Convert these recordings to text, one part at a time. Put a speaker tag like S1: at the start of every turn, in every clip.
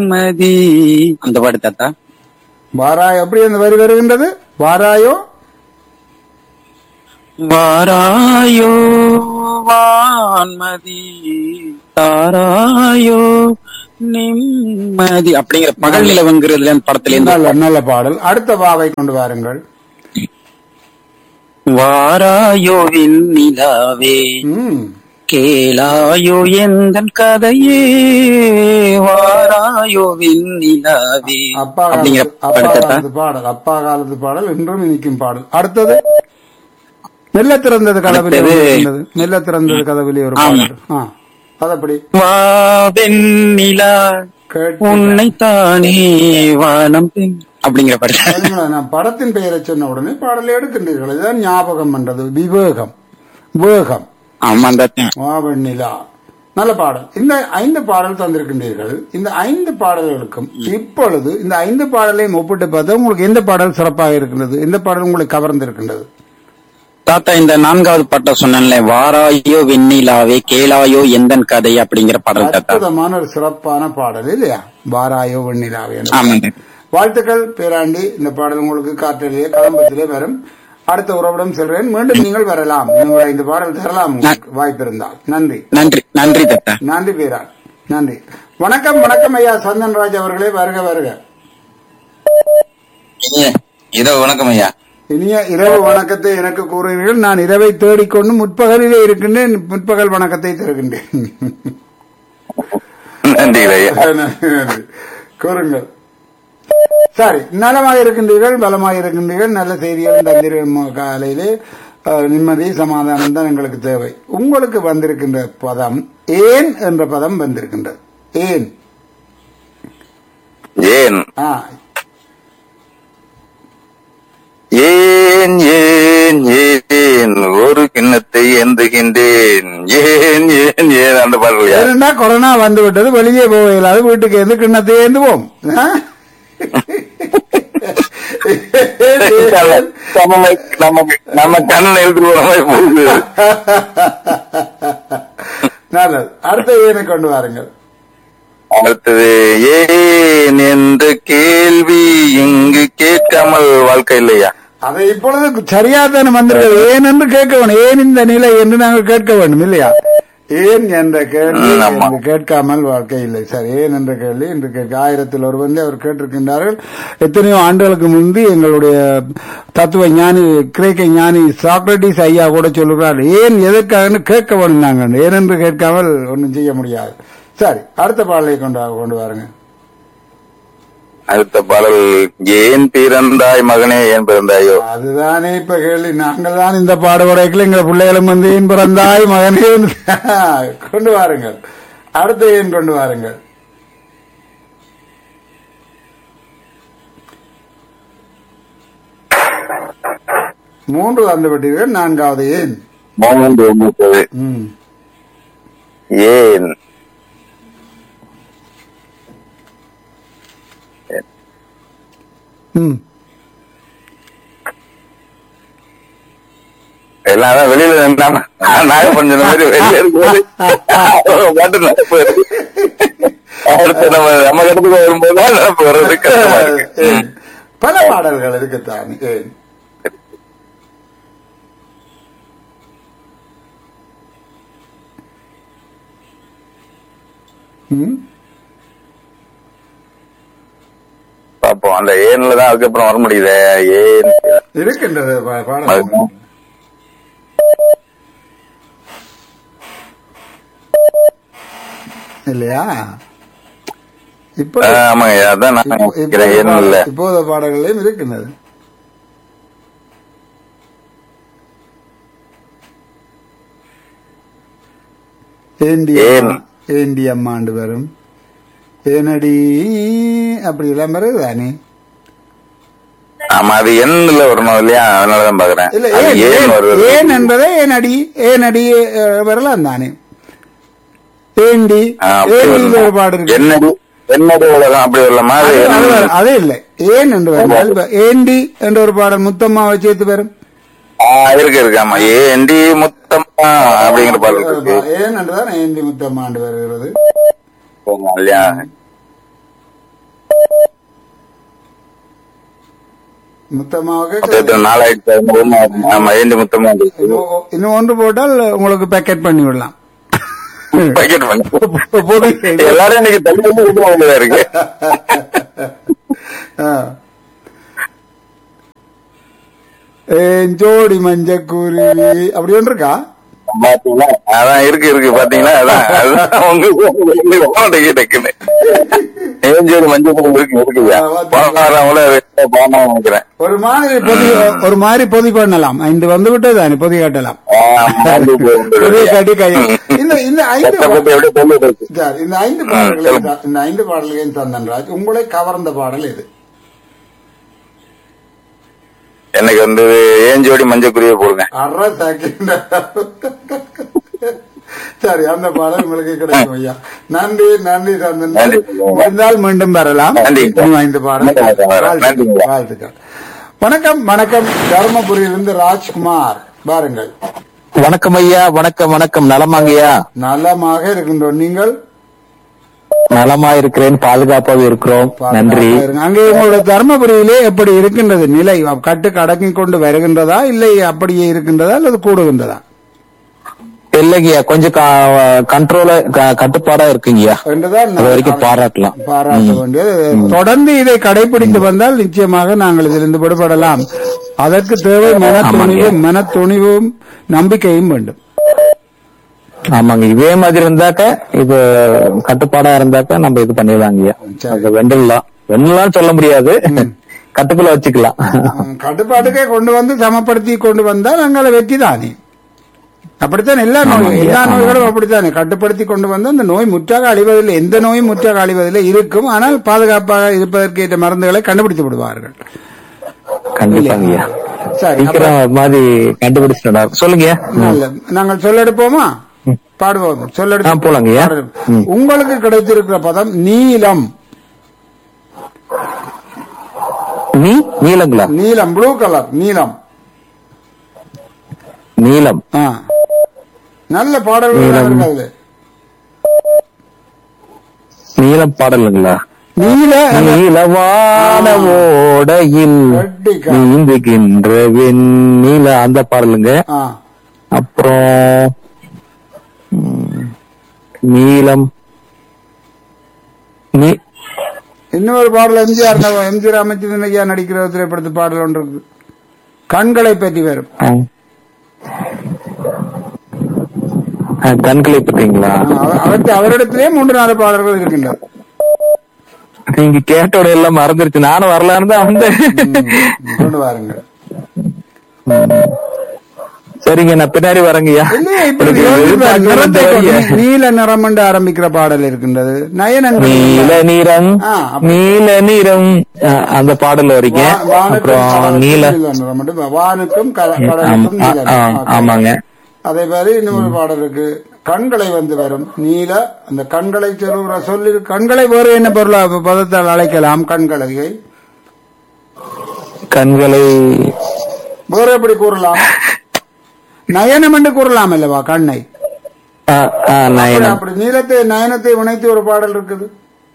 S1: நிம்மதி அந்த பாட்டு தாத்தா
S2: வாராய் எப்படி அந்த வரி வருகின்றது வாராயோ
S1: வாராயோ வான்மதி தாராயோ நிம்மதி அப்படிங்கிற பகல் நிலவுங்கிறதுல அந்த படத்துல இருந்து
S2: நல்ல நல்ல பாடல் அடுத்த வாவை கொண்டு வாருங்கள்
S1: வாராயோ நிலாவே
S2: ம்
S1: கேளாயோ எந்தன் கதையே வாராயோ நிலாவே
S2: அப்பா
S1: அப்படிங்கிற
S2: காலத்து அப்பா
S1: படத்தை
S2: காலத்து பாடல் அப்பா காலத்து பாடல் இன்றும் இனிக்கும் பாடல் அடுத்தது மெல்ல திறந்தது கதவிலே
S1: அடுத்தது-
S2: ஒன்று இருந்தது. மெல்ல திறந்தது கதவிலே ஒரு
S1: ஆமா.
S2: பாடல் ஆ அதப்படி
S1: வா வெண்ணிலா
S2: கேட்டு
S1: உன்னை தானே வானம் பெண் அப்படிங்கிற படத்தை
S2: பாருங்களேன், நான் படத்தின் பெயரை சொன்ன உடனே பாடலை எடுக்கின்றீர்கள் இதுதான் ஞாபகம் பண்றது விவேகம் வேகம்
S1: ஆமா அந்த
S2: மாவெண்ணிலா நல்ல பாடல் இந்த ஐந்து பாடல் தந்திருக்கின்றீர்கள் இந்த ஐந்து பாடல்களுக்கும் இப்பொழுது இந்த ஐந்து பாடலையும் ஒப்பிட்டு பார்த்தா உங்களுக்கு எந்த பாடல் சிறப்பாக இருக்கின்றது எந்த பாடல் உங்களுக்கு கவர்ந்திருக்கின்றது
S1: தாத்தா இந்த நான்காவது பாட்டை சொன்னேன்ல வாராயோ வெண்ணிலாவே கேளாயோ எந்தன் கதை அப்படிங்கிற பாடல் தாத்தா
S2: அற்புதமான ஒரு சிறப்பான பாடல் இல்லையா வாராயோ வெண்ணிலாவே என்ற
S1: ஆமாங்க
S2: வாழ்த்துக்கள் பேராண்டி இந்த பாடல் உங்களுக்கு காற்றிலே கலம்பத்திலே வரும் அடுத்த உறவிடம் செல்றேன் மீண்டும் நீங்கள் வரலாம் நீங்கள் இந்த பாடல் தரலாம் உங்களுக்கு வாய்ப்பு இருந்தால் நன்றி
S1: நன்றி நன்றி தாத்தா
S2: நன்றி பேரான் நன்றி வணக்கம் வணக்கம் ஐயா சந்தன்ராஜ் அவர்களே வருக வருக
S3: இதோ வணக்கம் ஐயா
S2: இனிய இரவு வணக்கத்தை எனக்கு கூறுகிறீர்கள் நான் இரவை தேடிக்கொண்டு முற்பகலிலே இருக்கின்றேன் முற்பகல் வணக்கத்தை தருகின்றேன்
S3: நன்றி ஐயா
S2: கூறுங்கள் சரி நலமாக இருக்கின்றீர்கள் பலமாக இருக்கின்றீர்கள் நல்ல செய்திகள் தந்தீர்கள் காலையிலே அஹ், நிம்மதி சமாதானம் தான் எங்களுக்கு தேவை உங்களுக்கு வந்திருக்கின்ற பதம் ஏன் என்ற பதம் வந்திருக்கின்றது ஏன்
S3: ஏன்
S2: ஆ
S3: ஏன் ஏன் ஏன் ஒரு கிண்ணத்தை ஏந்துகின்றேன் ஏன் ஏன் ஏன் அந்த பாடல் ஐயா
S2: ஏனென்றா கொரோனா வந்து விட்டது வெளியே போக இயலாது வீட்டுக்கு இருந்து கிண்ணத்தை ஏந்துவோம் ஆ?
S3: நம்ம நமக்கு நம்ம கண்ணன் எடுத்துட்டு போற மாதிரி போகுது
S2: நல்லது அடுத்த ஏனை கொண்டு வாருங்கள்
S3: அடுத்தது ஏன் என்ற கேள்வி இங்கு கேட்காமல் வாழ்க்கை இல்லையா
S2: அதை இப்பொழுது சரியா தானே வந்திருக்கிறது ஏன் என்று கேட்க வேண்டும் ஏன் இந்த நிலை என்று நாங்கள் கேட்க வேண்டும் இல்லையா ஏன் என்ற கேள்வி
S3: ம், ஆமா.
S2: என்று கேட்காமல் வாழ்க்கை இல்லை சார் ஏன் என்ற கேள்வி இன்று கேட்க ஆயிரத்தில் ஒரு வந்து அவர் கேட்டிருக்கின்றார்கள் எத்தனையோ ஆண்டுகளுக்கு முன்பு எங்களுடைய தத்துவ ஞானி கிரேக்க ஞானி சாக்ரட்டிஸ் ஐயா கூட சொல்லுகிறார் ஏன் எதற்காக கேட்க வேண்டும் நாங்கள் ஏன் என்று கேட்காமல் ஒன்றும் செய்ய முடியாது சரி அடுத்த பாடலை கொண்டு வா- கொண்டு வாருங்க
S3: அடுத்த பாடல் ஏன் பிறந்தாய் மகனே ஏன் பிறந்தாயோ
S2: அதுதானே இப்ப கேள்வி நாங்கள் தான் இந்த பாடுபடைகள் எங்க பிள்ளைகளும் வந்து ஏன் பிறந்தாய் மகனே வந்து கொண்டு வாருங்கள் அடுத்த ஏன் கொண்டு வாருங்கள் மூன்று வந்து விட்டீர்கள் நான்காவது ஏன்
S3: மூன்று முப்பது
S2: ம்.
S3: ஏன்
S2: ம்.
S3: எல்லாரும் வெளியில நின்னாம நாகப்பஞ்சன மாதிரி வெளியே இருக்கும்போது பாட்டு நினப்பு வருது. அடுத்து நம்ம நம்ம இடத்துக்கு வரும்போது தான் நினப்பு வர்றது கஷ்டமா இருக்கு
S2: ஏன். பல பாடல்கள் இருக்குத்தான் ஏன் ம்
S3: பாப்போம் அந்த ஏன்ல தான் அதுக்கப்புறம் வர முடியுது ஏன்
S2: இருக்கின்றது பா- பாடல்
S3: அது-
S2: இல்லையா இப்ப
S3: ஆமாங்க அதான் நான்
S2: இப்போ-
S3: நினைக்கிறேன் ஏன் இல்ல
S2: இப்போது இப்போது பாடல்களையும் இருக்கின்றது ஏண்டி
S3: ஏன்?
S2: அம்மா, ஏண்டி அம்மாண்டு வரும் ஏனடி அப்படி எல்லாம் வருது தானே
S3: ஆமா அது எண்ணில் வரணும் இல்லையா அதனாலதான் பாக்குறேன்
S2: இல்ல
S3: அது
S2: ஏன்
S3: ஏன்
S2: ஏன்
S3: வருது
S2: ஏன் என்பதே ஏனடி ஏனடி அஹ், வரலாம் தானே ஏண்டி
S3: ஆ, அப்படி
S2: ஏண்டியில் ஒரு
S3: வரணும்.
S2: பாடு இருக்கு
S3: என்னடி என்னடி உலகம் அப்படி வரலாமா அது
S2: அது- அது
S3: எண்
S2: வர- அது இல்லை ஏன் என்று வந்தால் இப்ப ஏண்டி என்ற ஒரு பாடல் முத்தம்மாவை சேர்த்து வரும்
S3: ஆ, இருக்கு இருக்கு ஆமா ஏண்டி முத்தம்மா அப்படிங்கிற பாடல் இருக்கு
S2: ஏன் என்றுதான் ஏண்டி முத்தம்மா என்று வருகிறது
S3: ஆமா, இல்லையா
S2: முத்தமாக
S3: எத்தனை நாள் ஆயிடுச்சு அது ஒண்ணு ஆகுது. ஆமா ஏந்து முத்தமா இருந்துச்சு.
S2: இன்னும் இன்னும் ஒன்று போட்டால் உங்களுக்கு பேக்கெட் பண்ணி விடலாம்
S3: பாக்கெட் பண்ணி
S2: பொது
S3: எல்லாரும் இன்னைக்கு தள்ளி வந்து இது வாங்கல இருக்கு
S2: ஆ. ஏன் ஜோடி மஞ்ச குருவி அப்படி ஒன்று இருக்கா
S3: பாத்தீங்களா அதான் இருக்கு இருக்கு பாத்தீங்களா அதான் அதுதான் உங்களுக்கு டக்குன்னு ஏஞ்சோடு மஞ்சள் குழம்பு இருக்கு இருக்குயா போனாரவங்கள போனா நினைக்கிறேன்
S2: ஒரு மாதிரி பொதி ஒரு மாதிரி பொதி பண்ணலாம் ஐந்து வந்து விட்டதானே பொதி காட்டலாம் பொதியை காட்டி கை இந்த இந்த ஐந்து
S3: கஷ்டப்பட்டு எப்படி சொல்லிட்டு இருக்கு
S2: சார், இந்த ஐந்து பாடல்களையும் தா- இந்த ஐந்து பாடல்களையும் தந்தன்ராஜ் உங்களை கவர்ந்த பாடல் இது
S3: எனக்கு வந்து ஏஞ்சோடி மஞ்சள் குருவியை போடுங்க
S2: அற தாக்கின்ற சரி அந்த பாடல் உங்களுக்கு கிடைக்கும் ஐயா நன்றி நன்றி தந்தன்
S3: நன்றி.
S2: இருந்தால் மீண்டும் வரலாம்
S3: நன்றி.
S2: இன்னும் ஐந்து பாடல்
S3: நன்றி.
S2: வாழ்த்துக்கள்.
S3: நன்றி.
S2: வாழ்த்துக்கள் வணக்கம் வணக்கம் தருமபுரியிலிருந்து ராஜ்குமார் பாருங்கள்
S4: வணக்கம் ஐயா வணக்கம் வணக்கம் நலமாங்கய்யா
S2: நலமாக இருக்கின்றோம் நீங்கள்
S4: நலமா இருக்கிறேன் பாதுகாப்பாக இருக்கிறோம் நன்றி
S2: பாதுகாப்பாக இருங்க. அங்கே உங்களுடைய தருமபுரியிலே எப்படி இருக்கின்றது நிலை கட்டு கடக்கிக் கொண்டு வருகின்றதா இல்லை அப்படியே இருக்கின்றதா அல்லது கூடுகின்றதா
S4: இல்லைங்கய்யா கொஞ்சம் கண்ட்ரோல கட்டுப்பாடா இருக்குங்கய்யா
S2: என்றுதான்
S4: அது வரைக்கும் பாராட்டலாம்
S2: பாராட்ட வேண்டியது தொடர்ந்து இதை கடைபிடித்து வந்தால் நிச்சயமாக நாங்கள் இதிலிருந்து விடுபடலாம் அதற்கு தேவை மனத்துணிவும் மனத்துணிவும் நம்பிக்கையும் வேண்டும்
S4: ஆமாங்க இதே மாதிரி இருந்தாக்க இது கட்டுப்பாடா இருந்தாக்க நம்ம இது பண்ணிடலாங்கய்யா
S2: சரி.
S4: அது வெண்டலாம் வெண்டலாம் சொல்ல முடியாது கட்டுக்குள்ள வச்சுக்கலாம்
S2: உம், கட்டுப்பாட்டுக்கே கொண்டு வந்து சமப்படுத்தி கொண்டு வந்தால் அங்கால வெற்றி தானே அப்படித்தான் எல்லா நோயும் எல்லா நோய்களும் அப்படித்தானே கட்டுப்படுத்தி கொண்டு வந்து அந்த நோய் முற்றாக அழிவதில்லை எந்த நோயும் முற்றாக அழிவதில்லை இருக்கும் ஆனால் பாதுகாப்பாக இருப்பதற்கு ஏற்ற மருந்துகளை கண்டுபிடித்து விடுவார்கள்
S4: கண்டிப்பாங்கய்யா
S2: சரி அப்ப-
S4: சீக்கிரம் அது மாதிரி கண்டுபிடிச்சிட்டா சொல்லுங்கய்யா
S2: நல்ல. நாங்கள் சொல்லெடுப்போமா பாடுவோம்
S4: ஆ,
S2: சொல்லெடுத்து
S4: போலாங்கய்யா.
S2: பாடுறோம். உங்களுக்கு கிடைத்திருக்கிற பதம் நீலம்
S4: நீ நீலங்களா
S2: நீலம் ப்ளூ கலர் நீலம்
S4: நீலம்
S2: ஆ. நல்ல பாடல்கள் இருக்கு அதுல
S4: நீலம் பாடலுங்களா
S2: நீல
S4: நீலவான ஓடையில்
S2: கட்டிக்கா.
S4: நீந்துகின்ற வெண்ணில அந்த பாடலுங்க
S2: ஆ.
S4: அப்புறம் ம், நீலம் நீ
S2: இன்னொரு பாடல் எம்ஜிஆர் நவ- எம்ஜிஆர் அமைச்சர் ஐயா நடிக்கிற திரைப்படத்து பாடல் ஒன்று இருக்கு கண்களை பற்றி வரும்
S4: ஆ. ஆ, கண்களை பத்தீங்களா
S2: அவருக்கு அவரிடத்திலே மூன்று நாலு பாடல்கள் இருக்கின்றன
S4: நீங்க கேட்டோட எல்லாம் மறந்துருச்சு நானும் வரலான்னு தான் வந்தேன்
S2: கொண்டு வாருங்கள்
S4: சரிங்க நான் பின்னாடி வரேங்கய்யா
S2: இல்லையே, இப்படி
S4: எனக்கு
S2: யோசிச்சு பாரு,
S4: எதிர்பார்க்க
S2: நிறத்தை கொண்டு
S4: வந்தவங்க.
S2: நீல நிறம் என்று ஆரம்பிக்கிற பாடல் இருக்கின்றது நயனங்கள்
S4: நீல நிறம்
S2: ஆ, அப்ப-
S4: நீல நிறம் ஆ, அந்த பாடல் வரீங்க
S2: வா- வானுக்கும்
S4: அப்புறம்
S2: கடலுக்கும்
S4: நீல
S2: நீல நிறம் மட்டும் வானுக்கும் கட-
S4: ஆமா,
S2: கடலுக்கும்
S4: ஆ,
S2: நீல
S4: ஆ,
S2: நிறம். ஓகே.
S4: ஆமாங்க
S2: அதே மாதிரி இன்னொரு பாடல் இருக்கு கண்களை வந்து வரும் நீல அந்த கண்களை சொல்லுகிற சொல்லி கண்களை வேறு என்ன பொருளா பதத்தால் அழைக்கலாம் கண்களை
S4: கண்களை
S2: வேறு எப்படி கூறலாம் நயனம் என்று கூறலாம் அல்லவா கண்ணை
S4: ஆ, ஆ,
S2: அப்படி-
S4: நயனம்
S2: அப்படி நீலத்தை நயனத்தை இணைத்து ஒரு பாடல் இருக்குது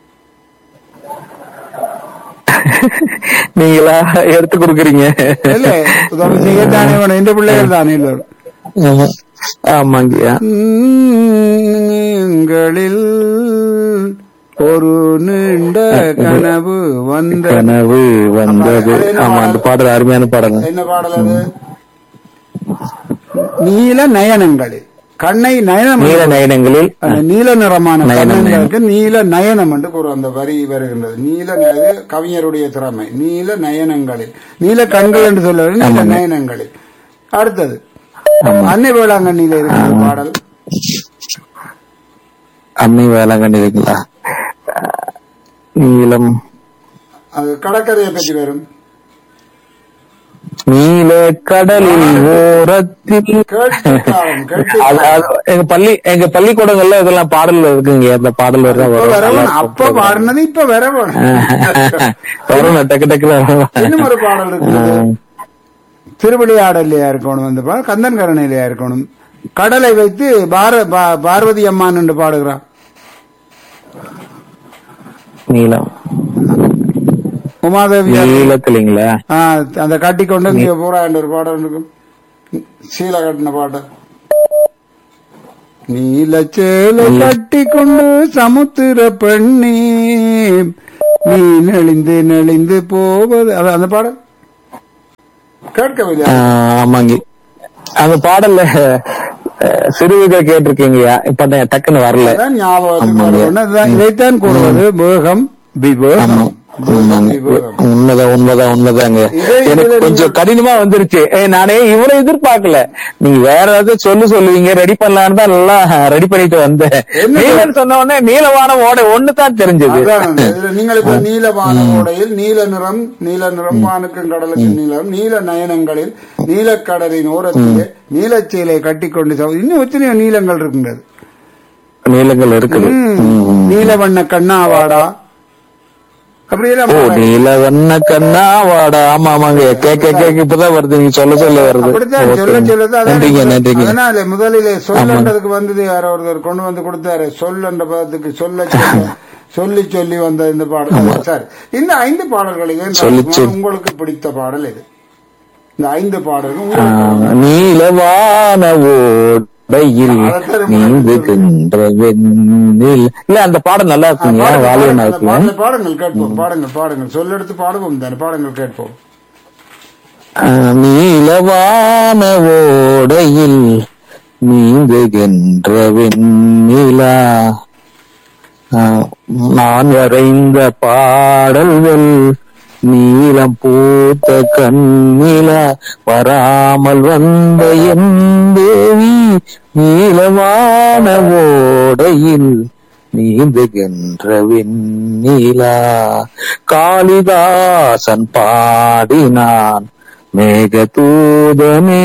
S4: நீங்களா எடுத்து கொடுக்குறீங்க
S2: இல்ல உதவி செய்யத்தானே வேணும் இந்த பிள்ளைகள் தானே எல்லோரும்
S4: ஆமா. ஆமாங்கய்யா
S2: உங்களில் ஒரு நீண்ட கனவு வந்த
S4: கனவு வந்தது
S2: அது என்ன
S4: ஆமா அந்த பாடல் அருமையான பாடல்
S2: என்ன பாடல் அது நீல நயனங்களில் கண்ணை நயனம்
S4: நீல நயனங்களில்
S2: அந்த நீல நிறமான
S4: நயனம்,
S2: கண்ணங்களுக்கு நீல நயனம் என்று கூறும் அந்த வரி வருகின்றது நீல ந- இது கவிஞருடைய திறமை நீல நயனங்களில் நீல கண்கள் என்று சொல்ல நீல நயனங்களில் அடுத்தது அன்னை வேளாங்கண்ணியில இருக்கிற பாடல்
S4: அம்மை வேளாங்கண்ணி இருக்குங்களா நீலம்
S2: அது கடற்கரையை பற்றி வரும்
S4: நீல கடலில் ஓரத்தில்
S2: கேட்டுக்காரன் கேட்டு
S4: அது- அது எங்க பள்ளி எங்க பள்ளிக்கூடங்கள்ல இதெல்லாம் பாடல் இருக்குங்க இந்த பாடல் வரும்
S2: இப்ப
S4: வரும்
S2: வரவன்
S4: நல்லா
S2: அப்ப பாடினது இப்ப வரவன்
S4: வரும் டக்கு டக்குல
S2: இன்னும் ஒரு பாடல் இருக்குது திருவிளையாடலையா இருக்கணும் அந்த பாடல் கந்தன் கரணையிலையா இருக்கணும் கடலை வைத்து பார பா- பார்வதி அம்மான் என்று பாடுகிறான்
S4: நீலம்
S2: உமாதேவி
S4: நீளத்திலீங்களா
S2: ஆ, அந்த கட்டி கொண்டு இங்க பூரா ஒரு பாடம் இருக்கும் சீல கட்டின பாட்டு நீலச்சேலை கட்டி கொண்டு சமுத்திர பெண்ணி நீ நெளிந்து நெளிந்து போவது அது அந்த பாடல் கேட்கவில்லை
S4: ஆமாங்க அந்த பாடல்ல அஹ், சிறுவிக கேட்டிருக்கீங்கயா இப்ப நான் டக்குன்னு வரல
S2: அதான் ஞாபகத்துக்கு
S4: ஆமாங்க.
S2: வரணும். அதுதான் இதைத்தான் கூறுவது வேகம் விவேகம் வேகம்,
S4: ஆமாங்க.
S2: விவேகம்.
S4: உண்மைதான் உண்மைதான் உண்மைதாங்க
S2: இதே
S4: எனக்கு
S2: இதுல
S4: கொஞ்சம் கடினமா வந்துருச்சு ஏய், நானே இவ்வளவு எதிர்பார்க்கல நீங்க வேற ஏதாவது சொல்லு சொல்லுவீங்க ரெடி பண்ணலான்னு தான் எல்லாம் ரெடி பண்ணிட்டு வந்தேன்
S2: என்ன?
S4: நீலன்னு சொன்ன உடனே நீலவான ஓட ஒண்ணு தான் தெரிஞ்சது
S2: அதான் இதுல நீங்கள் இப்ப நீலவான ஓடையில் நீல நிறம் நீல நிறம் வானுக்கும் கடலுக்கும் நீலம் நீல நயனங்களில் நீலக்கடலின் ஓரத்திலே நீலச்சேலை கட்டிக்கொண்டு சவ- இன்னும் எத்தனையோ நீளங்கள் இருக்கின்றது
S4: நீளங்கள் இருக்குது ம்.
S2: நீல வண்ண கண்ணாவாடா அப்படியெல்லாம்
S4: ஓ
S2: பாடல்.
S4: நீல வண்ண கண்ணா வாடா ஆமா ஆமாங்க கேட்க கேட்க இப்பதான் வருது நீங்க சொல்ல சொல்ல வருது
S2: அப்படித்தான் சொல்ல
S4: ஓகே.
S2: சொல்லதான்
S4: நன்றிங்க நன்றிங்க
S2: அதனால முதலிலே சொல்லன்றதுக்கு வந்தது யாரோ ஒருத்தர் கொண்டு வந்து கொடுத்தாரு சொல் என்ற பதத்துக்கு சொல்ல சொல்ல சொல்லி சொல்லி வந்த இந்த பாடல் சார் இந்த ஐந்து பாடல்களிலே நான்
S4: சொல்லி சொல்லி.
S2: உங்களுக்கு பிடித்த பாடல் இது இந்த ஐந்து பாடல்கள்
S4: ஆ,
S2: உங்களுக்கு
S4: நீலவான ஓடையில்
S2: அதைத்தான்
S4: நீந்துகின்ற வெண்ணில் இல்ல அந்த பாடம் நல்லா இருக்குங்க
S2: பாடுங்கள்,
S4: வாலியனா
S2: பாடுங்கள்,
S4: இருக்குங்க
S2: பாடுங்கள், பாடுங்கள் கேட்போம் பாடுங்கள் பாடுங்கள் சொல்லெடுத்து பாடுவோம் தானே பாடுங்கள் கேட்போம்
S4: ஆ, நீலவான ஓடையில் நீந்துகின்ற வெண்ணிலா ஆ, நான் வரைந்த பாடல்கள் நீலம் பூத்த கண்ணிலா வராமல் வந்த என் தேவி நீலவான ஓடையில் நீந்துகின்ற வெண்ணிலா காளிதாசன் பாடினான் மேகதூதனே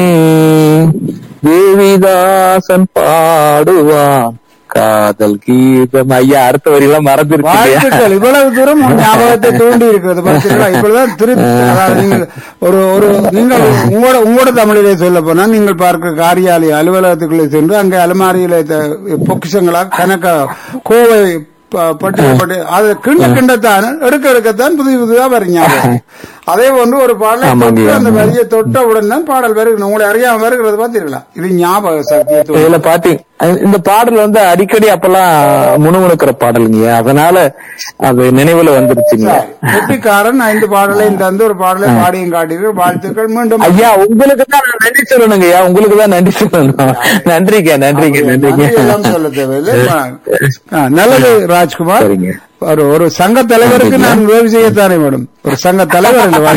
S4: தேவிதாசன் பாடுவான் காதல் கீதம் ஐயா அடுத்த வரியெல்லாம் மறந்துருக்கீங்க
S2: வாழ்த்துக்கள் இவ்வளவு தூரம் உன் ஞாபகத்தை தூண்டி இருக்கிறது பார்த்தீங்களா இப்படிதான் திருப்பி அதாவது நீங்கள் ஒரு ஒரு நீங்கள் உங்களோட உங்களோட தமிழிலே சொல்ல போனா நீங்கள் பார்க்க காரியாலய அலுவலகத்துக்குள்ளே சென்று அங்கே அலமாரியில த- பொக்கிஷங்களாக கணக்க கோவை ப- பட்டு பட்டு அது கிண்ட கிண்டத்தான் எடுக்க எடுக்கத்தான் புதிய புதிதா வரும் ஞாபகம் அதே போன்று ஒரு பாடலை
S4: ஆமாங்க.
S2: தொட்டு அந்த வரியை தொட்டவுடன் தான் பாடல் வருகிறது உங்களை அறியாம வருகிறது பார்த்தீங்களா இது ஞாபக சக்தியை தூண்டும்.
S4: இதுல பாத்தீங்க இந்த பாடல் வந்து அடிக்கடி அப்பெல்லாம் முணுமுணுக்கிற பாடலுங்க அதனால அது நினைவுல வந்துருச்சுங்க
S2: வெற்றிக்காரன் ஐந்து பாடலையும் தந்து ஒரு பாடலை பாடியும் காட்டீர்கள் வாழ்த்துக்கள் மீண்டும்
S4: ஐயா உங்களுக்கு தான் நான் நன்றி சொல்லணுங்க ஐயா உங்களுக்கு தான் நன்றி சொல்லணும் நன்றிங்க நன்றிங்க நன்றிங்க
S2: நன்றியெல்லாம் சொல்ல தேவையில்லை ஆ, நல்லது ராஜ்குமார்
S4: சரிங்க.
S2: ஒரு ஒரு சங்க தலைவருக்கு நான் உதவி செய்யத்தானே மேடம் ஒரு சங்க தலைவர் இல்லவா?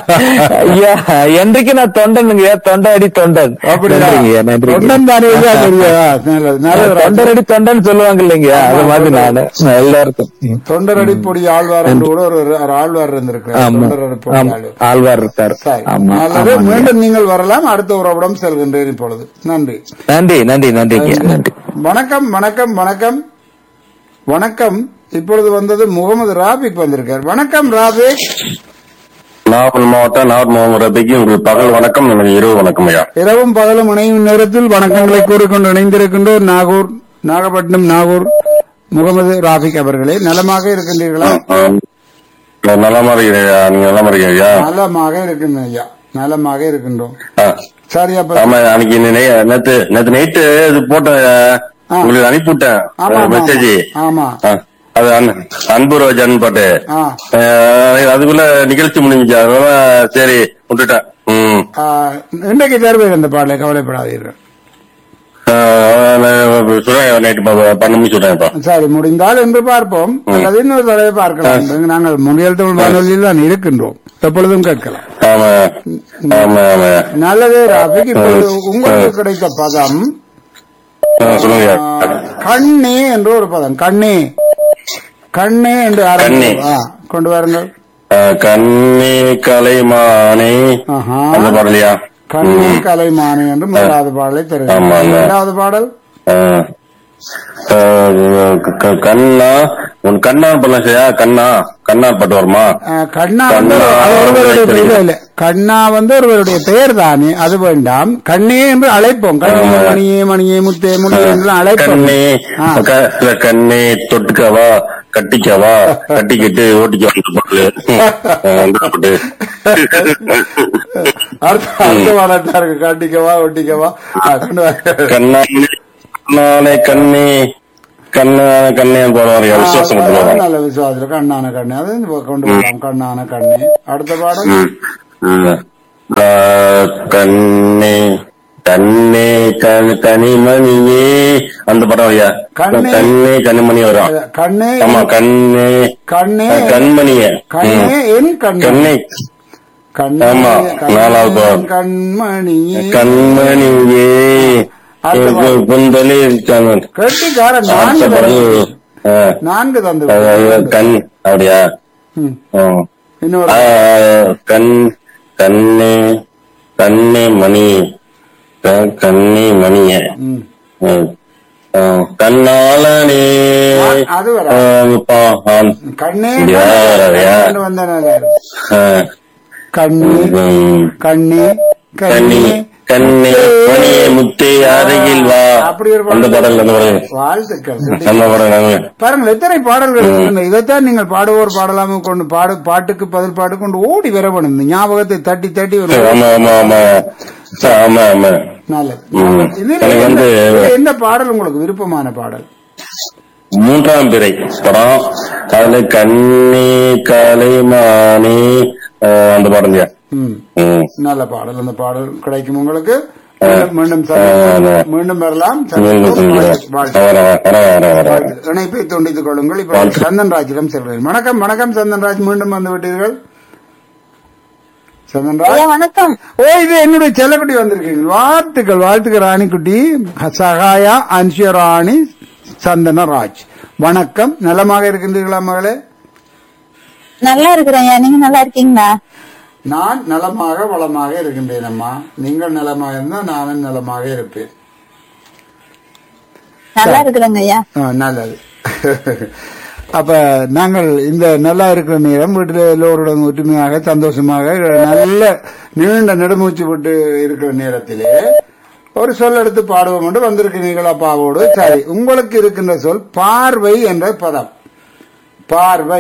S4: ஐயா என்றைக்கு நான் தொண்டனுங்க தொண்டை அடி தொண்டன்
S2: அப்படியா?
S4: நன்றிங்க நன்றிங்க
S2: தொண்டன் தானே இது? சரியா? நல்லது நல்லது ராஜ்.
S4: தொண்டரடி தொண்டன் சொல்லுவாங்க இல்லைங்க அது மாதிரி நானு எல்லாருக்கும்
S2: தொண்டரடி பொடி ஆழ்வார் என்று கூட ஒரு ஒரு ஆழ்வார் இருந்திருக்கிறார்
S4: ஆமா
S2: தொண்டரடி பொடி
S4: ஆமா.
S2: ஆழ்வார்
S4: ஆழ்வார் இருக்கார்
S2: சரி.
S4: ஆமா
S2: நல்லது
S4: ஆமாங்க.
S2: மீண்டும் நீங்கள் வரலாம் அடுத்த உறவிடம் செல்கின்றேன் இப்பொழுது நன்றி
S4: நன்றி நன்றி நன்றிங்க நன்றி
S2: வணக்கம் வணக்கம் வணக்கம் வணக்கம் இப்பொழுது வந்தது முகமது ராபிக் வந்திருக்கார் வணக்கம் ராபிக்
S3: நாகப்பல் மாவட்டம் நாகர் முகமது ரபிக்கு உங்களுக்கு பகல் வணக்கம் எனக்கு இரவு வணக்கம் ஐயா
S2: இரவும் பகலும் இணையும் நேரத்தில் வணக்கங்களை கூறிக்கொண்டு இணைந்திருக்கின்றோர் நாகூர் நாகப்பட்டினம் நாகூர் முகமது ராபிக் அவர்களே நலமாக இருக்கின்றீர்களா
S3: ஆம். நான் நலமா இருக்கிறேன் ஐயா நீங்க நலமா இருக்கீங்க ஐயா
S2: நலமாக இருக்கின்றோம் ஐயா நலமாக இருக்கின்றோம்
S3: ஆ.
S2: சரி அப்ப
S3: ஆமா அன்னைக்கு நே- நேத்து நேத்து நைட்டு இது போட்டேன்
S2: ஆ.
S3: உங்களுக்கு அனுப்பிவிட்டேன்
S2: ஆமா, ஆமா,
S3: மெசேஜ்
S2: ஆமா
S3: அது அன்- அன்பு ரோஜான்னு பாட்டு
S2: ஆ.
S3: அஹ், அதுக்குள்ள நிகழ்ச்சி முடிஞ்சுச்சு அதனால சரி விட்டுட்டேன் ம்
S2: ஆ, இன்றைக்கு தருவேன் இந்த பாடலை கவலைப்படாதீர்கள்
S3: அஹ், நான் சொல்றேன் நைட்டு பன்னெண்டு மணி சொல்றேன் இப்ப
S2: சரி முடிந்தால் என்று பார்ப்போம் அல்லது இன்னொரு தடவை பார்க்கலாம் நாங்கள் முன்னியல் தமிழ் வானொலியில் தான் இருக்கின்றோம் எப்பொழுதும் கேட்கலாம்
S3: ஆமா ஆமா ஆமா
S2: நல்லது ராபிக் இப்பொழுது உங்களுக்கு கிடைத்த பதம்
S3: ஆ, சொல்லுங்க
S2: ஆ, கண்ணே என்று ஒரு பதம் கண்ணே கண்ணே என்று
S3: கண்ணே.
S2: ஆரம்பிக்கும். ஆ, கொண்டு வாருங்கள்
S3: அஹ், கண்ணே கலைமானே
S2: ஆஹா.
S3: அந்த பாடலையா
S2: கண்ணே கலைமானே என்று முதலாவது பாடலை தருகிறேன்
S3: ஆமாங்க.
S2: இரண்டாவது பாடல்
S3: அஹ், அஹ், க- க- கண்ணா உன் கண்ணா பண்ணலாம் சரியா கண்ணா கண்ணா பாட்டு வருமா
S2: ஆ, கண்ணா வந்து
S3: கண்ணா
S2: அது ஒருவருடைய
S3: உரைப்பது.
S2: பெயர் இல்லை கண்ணா வந்து ஒருவருடைய பெயர் தானே அது வேண்டாம் கண்ணே என்று அழைப்போம் கண்ணே
S3: ஆமா.
S2: மணியே மணியே முத்தே முனியே என்று அழைப்போம்
S3: கண்ணே
S2: ஆ.
S3: க- கண்ணே தொட்டுக்கவா கட்டிக்கவா கட்டிக்கிட்டு ஓட்டிக்க வந்து போட்டு
S2: அடுத்த அடுத்த வாரத்தா இருக்கு காட்டிக்கவா ஒட்டிக்கவா ஆ, கொண்டு வாங்க.
S3: கண்ணாலே கண்ணாலே கண்ணே கண்ணான கண்ணே போடுவாங்க
S2: ஆ,
S3: விசுவாசம்
S2: அது
S3: போடுவாங்க
S2: நல்ல விசுவாசம் கண்ணான கண்ணே அது இந்த கொண்டு வரலாம் கண்ணான கண்ணே அடுத்த பாடம்
S3: ம். ம். ஆ, கண்ணே கண்ணே கண் கனிமணியே அந்த படம் ஐயா
S2: கண்ணே.
S3: கண்ணே கனிமணி வரும்
S2: கண்ணே
S3: ஆமா கண்ணே
S2: கண்ணே
S3: கண்மணிய
S2: கண்ணே என் கண்ணே
S3: கண்ணே
S2: கண்ணே
S3: ஆமா, நாலாவது
S2: கண்ணே
S3: பாடம்.
S2: கண்மணியே
S3: கண்மணியே
S2: அடுத்த பாடம். கெட்டிக்காரன்
S3: புந்தலே
S2: நான்கு
S3: அடுத்த
S2: தந்து
S3: படம் ஆ,
S2: நான்கு தந்து
S3: அதாவது கண் அப்படியா
S2: ம்.
S3: ஆ.
S2: இன்னொரு
S3: ஆ, கண் கண்ணே கண்ணே மணி க- கண்ணே மணிய
S2: ம்.
S3: ம். ஆ, கண்ணாளனே
S2: ஆ, அது வர.
S3: ஆ, பா- ஆ,
S2: கண்ணே
S3: அப்படியா, அப்படியா?
S2: கொண்டு வந்தா நல்லா இருக்கும்.
S3: ஆ,
S2: கண்ணே
S3: ம்.
S2: கண்ணே
S3: கண்ணி
S2: கண்ணே
S3: கண்ணே மணியே முத்தே அருகில் வா
S2: அப்படி ஒரு
S3: அந்த பாடல் அந்த பாடல்
S2: வாழ்த்துக்கள்
S3: அந்த பாடல் நாங்க
S2: பாருங்கள் எத்தனை பாடல்கள் இருக்கின்றன. இதைத்தான் நீங்கள் பாடுவோர் பாடலாம கொண்டு பாடு பாட்டுக்கு பதில் பாட்டு கொண்டு ஓடி வர வேணும் இந்த ஞாபகத்தை தட்டி தட்டி ஒரு
S3: ஆமா ஆமா ஆமா ஆமா ஆமா
S2: நல்லது
S3: ம்.
S2: இதுல
S3: எனக்கு
S2: எந்த-
S3: வந்து-
S2: இதுல எந்த பாடல் உங்களுக்கு விருப்பமான பாடல்
S3: மூன்றாம் பிறை படம் அதுல கண்ணே கலைமானே அஹ், அந்த பாடம் இல்லையா
S2: ம்.
S3: ம்.
S2: நல்ல பாடல் அந்த பாடல் கிடைக்கும் உங்களுக்கு மீண்டும் மீண்டும்
S3: ஆ, ஆ.
S2: சந்திப்போம். மீண்டும் வரலாம்
S3: மீண்டும்
S2: சந்திப்போம்.
S3: சந்திக்கலாம்.
S2: வாழ்த்து.
S3: வர, வர, வர, வர, வர.
S2: இணைப்பை துண்டித்துக் கொள்ளுங்கள் இப்ப
S3: வாழ்த்து.
S2: சந்தன்ராஜிடம் செல்கிறேன் வணக்கம் வணக்கம் சந்தன்ராஜ் மீண்டும் வந்து விட்டீர்கள் சந்தன்ராஜ்
S5: ஐயா வணக்கம்
S2: ஓ இது என்னுடைய செல்லக்குட்டி வந்திருக்கீங்க வாழ்த்துக்கள் வாழ்த்துக்கள் ராணிக்குட்டி சகாயா அன்சிய ராணி சந்தனராஜ் வணக்கம் நலமாக இருக்கின்றீர்களா மகளே
S5: நல்லா இருக்கிறேன் ஐயா நீங்க நல்லா இருக்கீங்களா
S2: நான் நலமாக வளமாக இருக்கின்றேன் அம்மா நீங்கள் நலமாக இருந்தால் நானும் நலமாக இருப்பேன்
S5: நல்லா இருக்கிறேங்க ஐயா
S2: ஆ, நல்லது அப்ப நாங்கள் இந்த நல்லா இருக்கிற நேரம் வீட்டில் எல்லோருடன் ஒற்றுமையாக சந்தோஷமாக நல்ல நீண்ட நெடுமூச்சு விட்டு இருக்கிற நேரத்திலே ஒரு சொல் எடுத்து பாடுவோம் என்று வந்திருக்கிறீர்கள் அப்பாவோடு சரி உங்களுக்கு இருக்கின்ற சொல் பார்வை என்ற பதம் பார்வை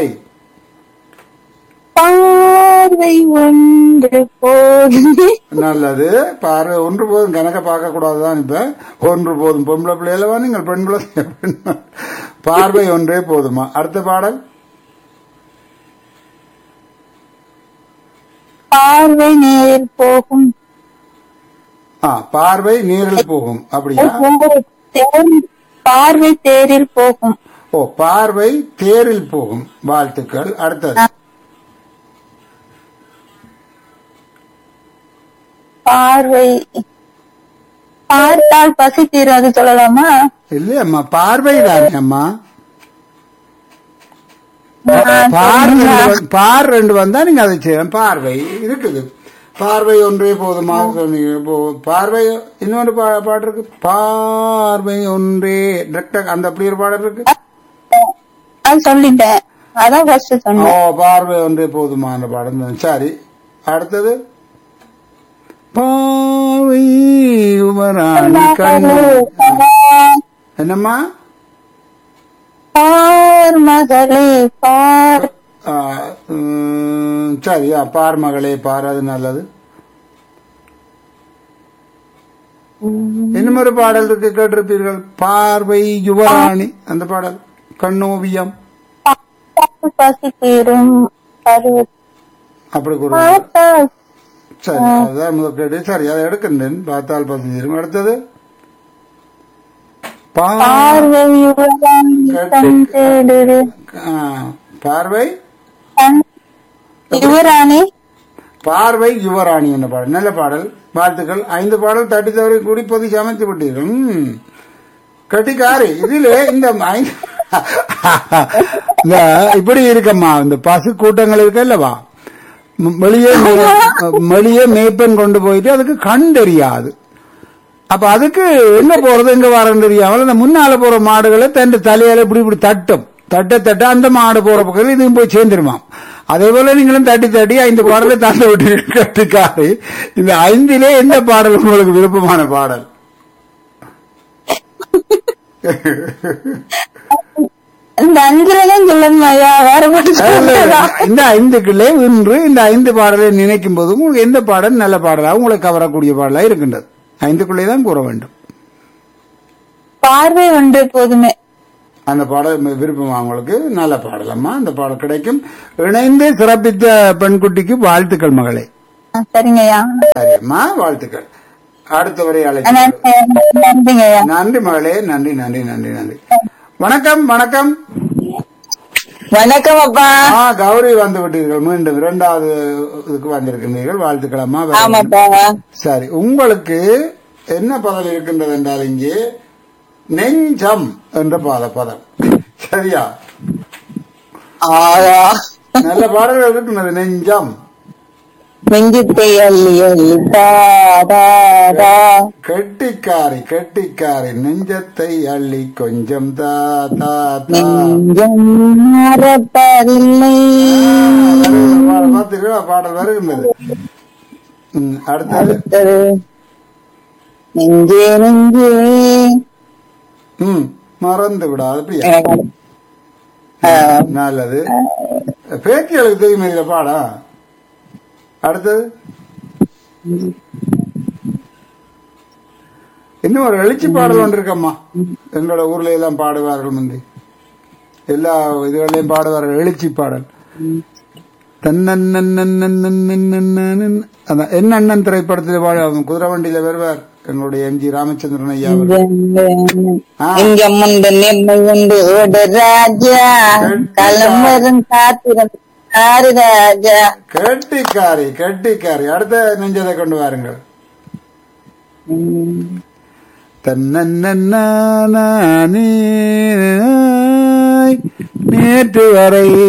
S5: பார்வை ஒன்று போதும்
S2: நல்லது பார்வை ஒன்று போதும் கணக்க பார்க்க கூடாதுதான் இப்ப ஒன்று போதும் பொம்பளை பிள்ளைகளவா நீங்கள் பெண் பிள்ளை பார்வை ஒன்றே போதுமா அடுத்த பாடல்
S5: பார்வை நேரில் போகும்
S2: ஆ பார்வை நீரில் போகும் அப்படியா
S5: தேர்- பார்வை தேரில் போகும்
S2: ஓ பார்வை தேரில் போகும் வாழ்த்துக்கள் அடுத்தது
S5: பார்வை பார்த்தால் பசி தீரும் அது சொல்லலாமா
S2: இல்லையம்மா பார்வை தானே அம்மா
S5: நான்
S2: பார்
S5: சொன்னா-
S2: ரெண்டு வந்து- பார் ரெண்டு வந்தா நீங்க அதை செய்யலாம் பார்வை இருக்குது பார்வை ஒன்றே போதுமா சொன்னீங்க இப்போ பார்வை இன்னொரு பா- பாட்டு இருக்கு பார்வை ஒன்றே டக் அந்த அப்படி ஒரு பாடல் இருக்கு
S5: அது சொல்லிட்டேன் அதான் ஃபர்ஸ்ட்
S2: ஓ
S5: சொன்னேன்
S2: பார்வை ஒன்றே போதுமா அந்த பாடம் தான். சரி அடுத்தது பார்வை உமராணி கண்ணு என்னம்மா
S5: பார் மகளே பார்
S2: ஆ, ம், சரி ஆ, பார் மகளே பார் அது நல்லது இன்னும் ஒரு பாடல் இருக்கு கேட்டிருப்பீர்கள் பார்வை யுவராணி அந்த பாடல் கண்ணோவியம்
S5: பார்த்தால் பசி தீரும் பருவ
S2: அப்படி கூறு
S5: பார்த்தால்
S2: சரி அதுதான் முதல் கேட்டு சரி அதை எடுக்கின்றேன் பார்த்தால் பசி தீரும் அடுத்தது பா-
S5: பார்வை கண் தேடுது
S2: ஆ, பார்வை
S5: கண் யுவராணி
S2: பார்வை யுவராணி என்ற பாடல் நல்ல பாடல் வாழ்த்துக்கள் ஐந்து பாடல் தட்டி தவறி கூடி பொதி சமைத்து விட்டீர்கள் ம். கட்டிக்காரி இதுல இந்த ஐந்து இந்த இப்படி இருக்கம்மா இந்த பசு கூட்டங்கள் இருக்கு அல்லவா ம், வெளியே மே- வெளியே மேய்ப்பன் கொண்டு போயிட்டு அதுக்கு கண் தெரியாது அப்ப அதுக்கு எங்க போறது எங்க வரன்னு தெரியாமல் அந்த முன்னால போற மாடுகளை தன் தலையால இப்படி இப்படி தட்டும் தட்ட தட்ட அந்த மாடு போற பக்கத்தில் இதுவும் போய் சேர்ந்துருமாம் அதே போல நீங்களும் தட்டி தட்டி ஐந்து பாடலை தந்து விட்டு கட்டுக்காரு இந்த ஐந்திலே எந்த பாடல் உங்களுக்கு விருப்பமான பாடல்
S5: இந்த அஞ்சுலதான் சொல்லணுமா ஐயா வேற பாட்டு சொல்லணுமா?
S2: இந்த ஐந்துக்குள்ளே இன்று இந்த ஐந்து பாடலை நினைக்கும் போது உங்களுக்கு எந்த பாடல் நல்ல பாடலா உங்களுக்கு கவரக்கூடிய பாடலா இருக்கின்றது ஐந்துக்குள்ளே தான் கூற வேண்டும்
S5: பார்வை ஒன்று போதுமே
S2: அந்த பாடல் மி- விருப்பமா உங்களுக்கு நல்ல பாடலம்மா அந்த பாடல் கிடைக்கும் இணைந்து சிறப்பித்த பெண்குட்டிக்கு வாழ்த்துக்கள் மகளே
S5: ஆ, சரிங்க ஐயா
S2: சரியம்மா வாழ்த்துக்கள் அடுத்தவரை அழைக்க
S5: நன்றி நன்றிங்க ஐயா
S2: நன்றி மகளே நன்றி நன்றி நன்றி நன்றி வணக்கம் வணக்கம்
S5: வணக்கம் அப்பா
S2: ஆ கௌரி வந்து விட்டீர்கள் மீண்டும் இரண்டாவது இதுக்கு வந்திருக்கின்றீர்கள் வாழ்த்துக்கள் அம்மா
S5: ஆமாப்பா
S2: சரி உங்களுக்கு என்ன பதம் இருக்கின்றது என்றால் இங்கே நெஞ்சம் என்ற பாத பதம் சரியா
S5: ஆயா
S2: நல்ல பாடல்கள் இருக்கின்றது நெஞ்சம்
S5: நெஞ்சித்தை அள்ளி அள்ளி தாதா
S2: கெட்டிக்காரி கெட்டிக்காரி நெஞ்சத்தை அள்ளி கொஞ்சம் தா தா தா
S5: நெஞ்சம் மறப்பதில்லை
S2: பாடல் பார்த்தீர்களா பாடல் வருகின்றது ம், அடுத்தது
S5: அடுத்தது நெஞ்சே நெஞ்சே
S2: ம் மறந்து விடாது பிரியா
S5: ஆ,
S2: நல்லது பேத்திகளுக்கு தெரியுமே இந்த பாடா அடுத்தது இன்னும் ஒரு எழுச்சி பாடல் ஒன்று இருக்கம்மா எங்களோட ஊர்ல எல்லாம் பாடுவார்கள் முந்தி எல்லா இதுகளையும் பாடுவார்கள் எழுச்சி பாடல் தன்னன்னன்னன்னன்னன்னன்னன்னன்னன். அதான் என்ன அண்ணன் திரைப்படத்தில் பாடு குதிரை வண்டியில வருவார் எங்களுடைய எம்ஜி ராமச்சந்திரன் ஐயா அவர்கள். ஆ.
S5: நெஞ்சம் உண்டு நெம்மை உண்டு ஓடு ராஜா களம் வரும் காத்திரம் ஆறு ராஜா
S2: கெட்டிக்காரி கெட்டிக்காரி அடுத்த நெஞ்சதை கொண்டு வாருங்கள் தன்னே நேற்று வரை